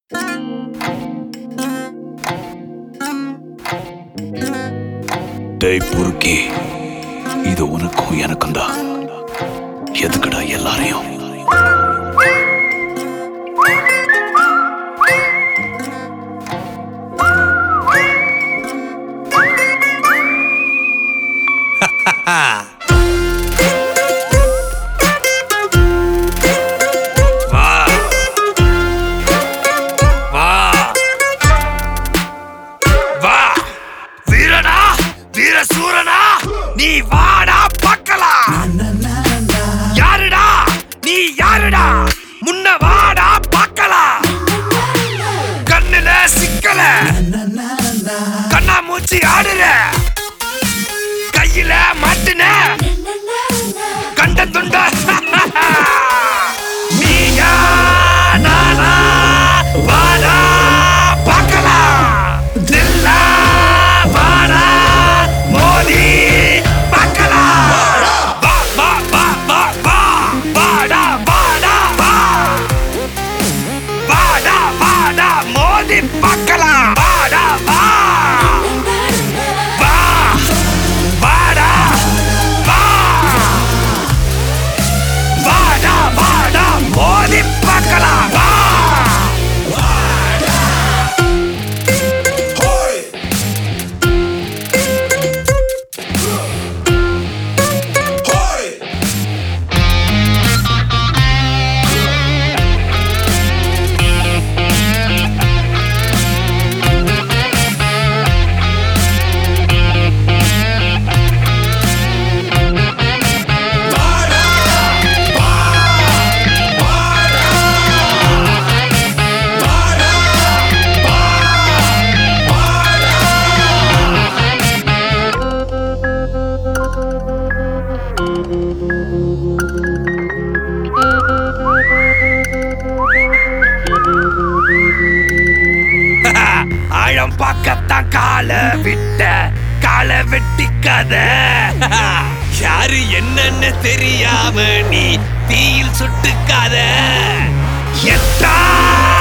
டேய் புருக்கி இது உனக்கும் எனக்கும் தான் எதுக்குடா எல்லாரையும் வா வா வா வீரனா வீர சூரனா நீ வாடா பார்க்கலாம் யாருடா நீ யாருடா முன்ன வாடா பார்க்கலாம் கண்ணுல சிக்கல கண்ணா மூச்சி ஆடுற கையில மாட்டுன கண்ட துண்ட நீயா நானா வாடா பார்க்கலாம் தில்லா வாடா மோதி பார்க்கலாம் வா வா வா வா வா வாடா வாடா வா வாடா வாடா மோதி பார்க்கலாம் வாடா வா வா வாடா வா வாடா வாடா மோதி பார்க்கலாம் வா ஆழம் பார்க்கத்தான் கால விட்ட கால வெட்டிக்காத யாரு என்னன்னு தெரியாம நீ தீயில் சுட்டுக்காத எத்தா